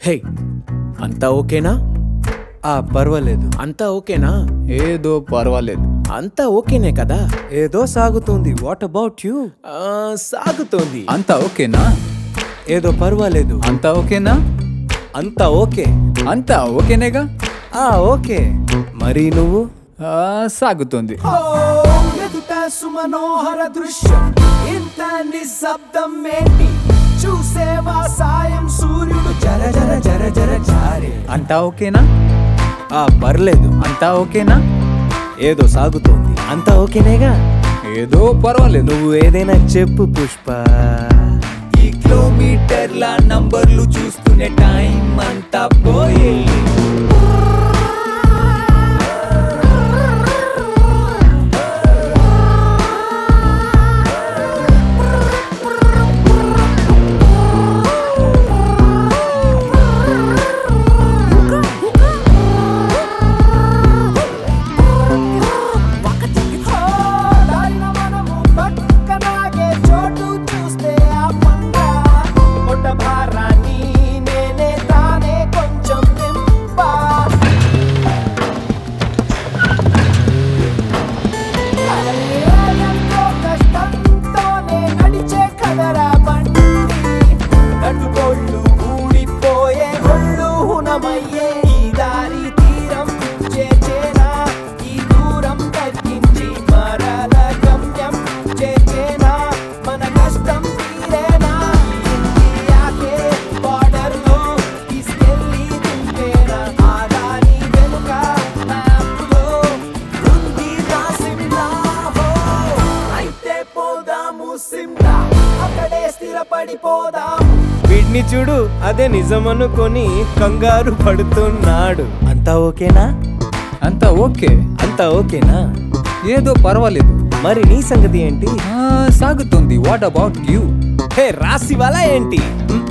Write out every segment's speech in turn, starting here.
హే అంతా ఓకేనా ఆ పర్వాలేదు అంతా ఓకేనా ఏదో పర్వాలేదు అంతా ఓకేనే కదా ఏదో సాగుతుంది వాట్ అబౌట్ యూ ఆ, సాగుతోంది అంతా ఓకేనా ఏదో పర్వాలేదు అంతా ఓకేనా అంతా ఓకే అంతా ఓకేనేగా ఆ ఓకే మరి నువ్వు ఆ, సాగుతుంది ఎదుట సుమనోహర దృశ్యం ఇంత నిశ్శబ్దం ఏంటి చూసేవా సాయం సూర్యుడు జర జర జర జర జారే అంతా ఓకేనా ఆ పర్లేదు అంతా ఓకేనా ఏదో సాగుతోంది అంతా ఓకేనేగా ఏదో పర్వాలేదు నువ్వు ఏదైనా చెప్పు పుష్ప ఈ కిలోమీటర్ల నంబర్లు చూస్తూనే టైం అంతా పోయి దారిన మనము పక్కనాగే చోటు చూస్తే ఆ పంట పొట్ట భారాన్ని నేనే తానే కొంచెం నింపా ఎంతో కష్టంతోనే నడిచే కదరా బండి నటుగోళ్ళు ఊడిపోయే ఒళ్ళు హునమయ్యే ఈ దారి తీరం చేచేనా ఈ దూరం తగ్గించి మరల గమ్యం చేచేనా మన కష్టం తీరేనా ఇండియాకే బార్డర్లో తీసుకెళ్ళి దింపేనా ఆ దారి వెనుక మ్యాప్లో ఉంది నా సిమ్లా హో అయితే పోదాము సిమ్లా అక్కడే స్థిరపడిపోదాము వీడిని చూడు అదే నిజమనుకొని కంగారు పడుతున్నాడు అంతా ఓకేనా అంతా ఓకే అంతా ఓకేనా ఏదో పర్వాలేదు మరి నీ సంగతి ఏంటి ఆ, సాగుతుంది వాట్ అబౌట్ యూ హే రాసి వాళ్ళ ఏంటి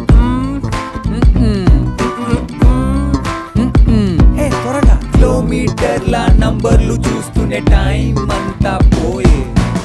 హే త్వరగా కిలోమీటర్ల నంబర్లు చూస్తూనే టైం అంతా పోయే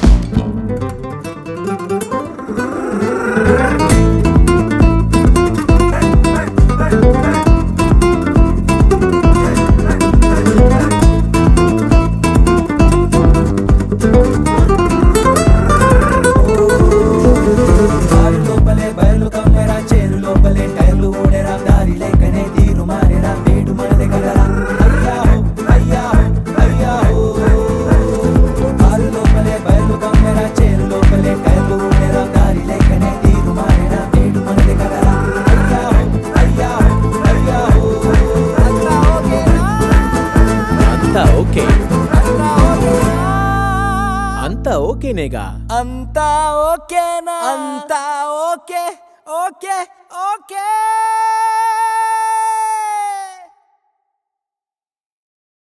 దారి లోపలే బయలు కమ్మెరా చేరు లోపలే టైర్లు ఓడెరా దారి లేకనే తీరు మారేరా నేడు మనదే కదరా అయ్యాహో అయ్యాహో అయ్యాహో దారి లోపలే బయలు కమ్మెరా చేరు లోపలే టైర్లు ఓడెరా దారి లేకనే తీరు మారేరా నేడు మనదే కదరా అయ్యాహో అయ్యాహో అయ్యాహో అంతా ఓకేనా అంతా ఓకే అంతా ఓకేనా అంతా ఓకేనేగా అంతా ఓకేనా అంతా ఓకే ఓకే ఓకే